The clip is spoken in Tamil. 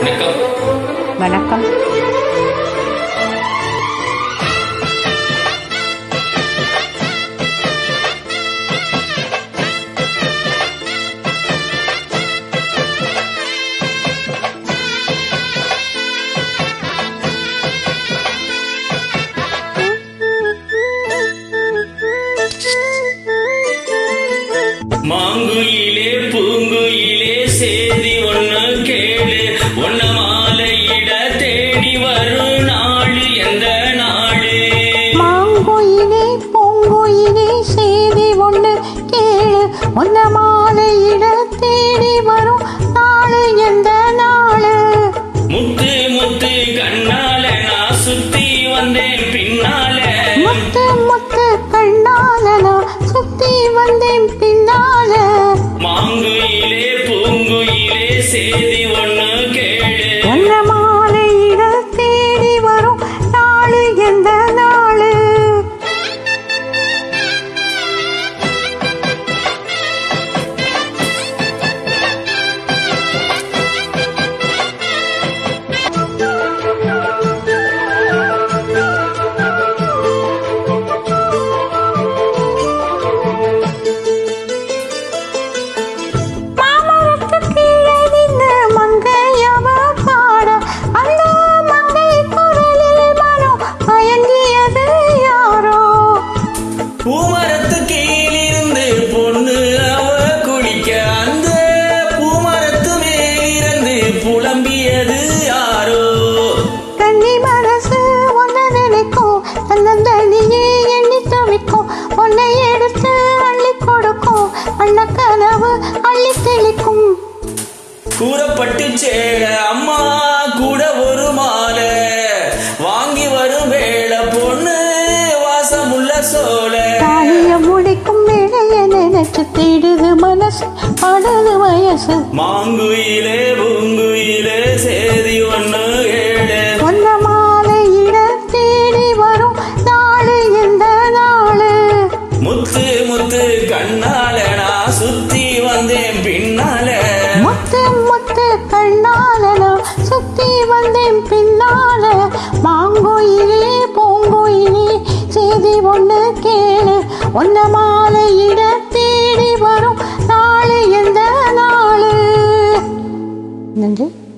வணக்கம் வணக்கம் மாங்குயிலே பூங்குயிலே சேதி ஒண்ணு கேளு ஒன்ன மாலையிட தேடி வரும் நாடு எந்த நாடு மாங்குயிலே பூங்குயிலே செய்தி ஒன்று கேளு ஒன்ன மாலையிட தேடி வரும் நாளு எந்த நாளு முத்து முத்து கண்ணால நான் சுத்தி வந்தேன் பின்னால முத்து முத்து கண்ணால நான் சுத்தி வந்தேன் பின்னால மாங்குயிலே பூங்குயிலே சேதி ஒண்ணு கேளு ஒன்ன மாலையிட தேடி வரும் நாளு எந்த நாளு மாமரத்து கீழே நின்று மங்கையவ பாட அந்த மங்கை குரலில் மனம் மயங்கியது யாரோ பூமரத்து கீழிருந்து பொண்ணு அவ குளிக்க அந்த பூமரத்து மேலிருந்து புலம்பியது யாரோ கன்னி மனசு ஒன்ன நினைக்கும் தன்னந்தனியே எண்ணி துவைக்கும் உன்னை எடுத்து அள்ளி கொடுக்கும் அண்ண கனவு அள்ளி தெளிக்கும் கூறப்பட்டு சேல அம்மா கூட ஒரு மாலை வாங்கி வரும் வேளை பொண்ணு வாசமுள்ள சோல தாலிய முடிக்கும் வேலைய நினைச்சு தேடுது மனசு படுது வயசு மாங்குயிலே பூங்குயிலே சேதி ஒண்ணு ஏழு ஒன்ன மாலையிட தேடி வரும் நாளு எந்த நாளு முத்து முத்து கண்ணால நான் சுத்தி வந்தேன் பின்னால முத்து முத்து கண்ணால நான் சுத்தி வந்தேன் பின்னால மாங்கோயிலே பூங்கோயிலே செய்தி ஒண்ணு கேளு ஒன்ன மாலையிட தேடி வரும் நாளு எந்த நாளு நன்றி